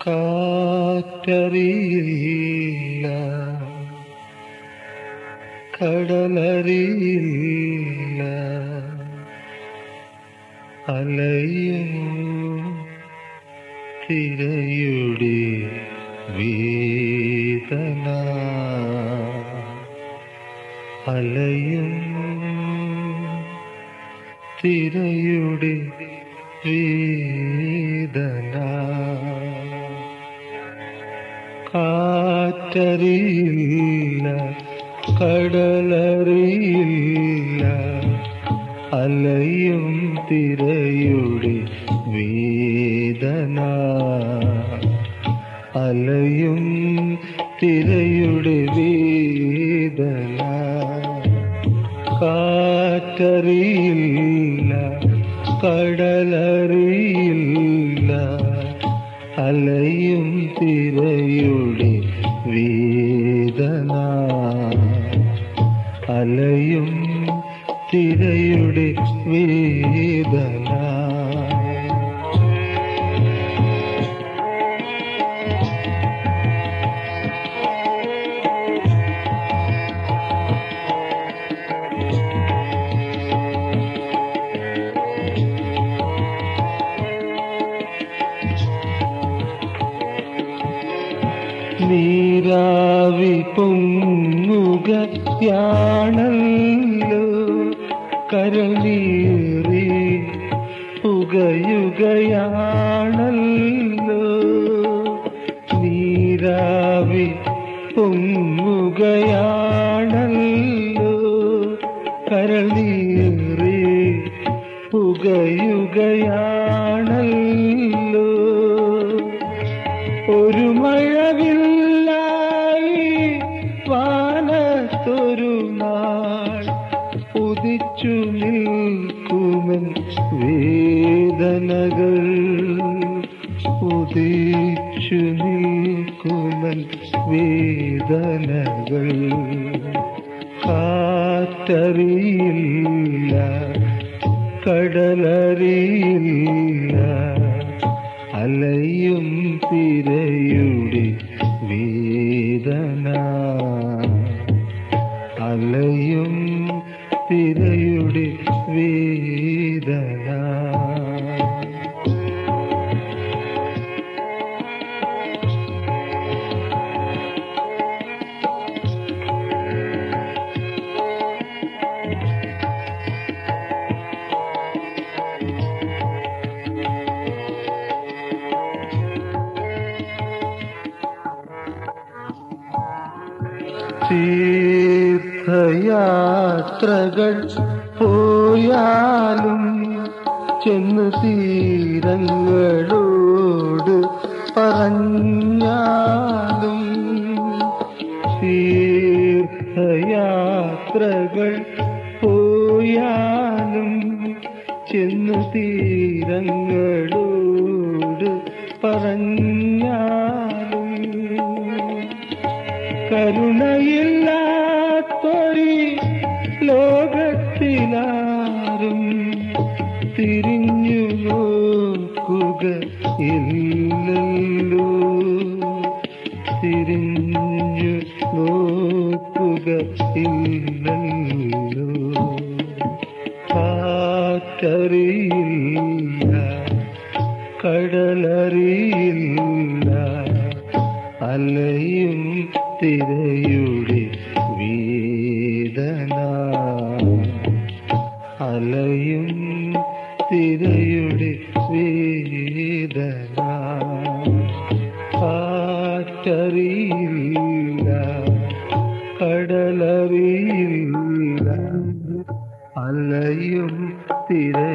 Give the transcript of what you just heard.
കാറ്ററിയില്ല കടലറിയില്ല അലയും തിരയുടെ വേദന അലയും തിരയുടെ വേദന കാറ്ററിയില്ല കടലറിയില്ല അലയും തിരയുടെ വേദന അലയും തിരയുടെ വേദന കാറ്ററിയില്ല കടലറിയില്ല അലയും തിരയുടെ വേദന അലയും തിരയുടെ വേദന നീരാവി പൊങ്ങുകയാണല്ലോ കരളീറി പുകയുകയാണല്ലോ നീരാവി പൊങ്ങുകയാണല്ലോ കരളീറി പുകയുകയാണല്ലോ ഒരു മഴവില്ലായി വാനത്തൊരു നാൾ ഉദിച്ചു നിൽക്കുമൻ വേദനകൾ ഉദിച്ചു നിൽക്കുമൻ വേദനകൾ കാറ്ററിയില്ല കടലറിയില്ല അലയും തിരയുടെ വേദന അലയും തിരയുടെ വേദന തീർത്ഥയാത്രകൾ പോയാലും ചെന്ന് തീരങ്ങളോട് പറഞ്ഞാലും തീർത്ഥയാത്രകൾ പോയാലും ചെന്നു തീരങ്ങളോട് പറഞ്ഞാലും കരുണയില്ലാത്തൊരു ലോകത്തിലാരും തിരിഞ്ഞു നോക്കുക ഇല്ലല്ലോ തിരിഞ്ഞു നോക്കുക ഇല്ലല്ലോ കാറ്ററിയില്ല കടലറിയില്ല അലയും തിരയുടെ വേദന അലയും തിരയുടെ വേദന കാറ്ററിയില്ല കടലറിയില്ല അലയും തിര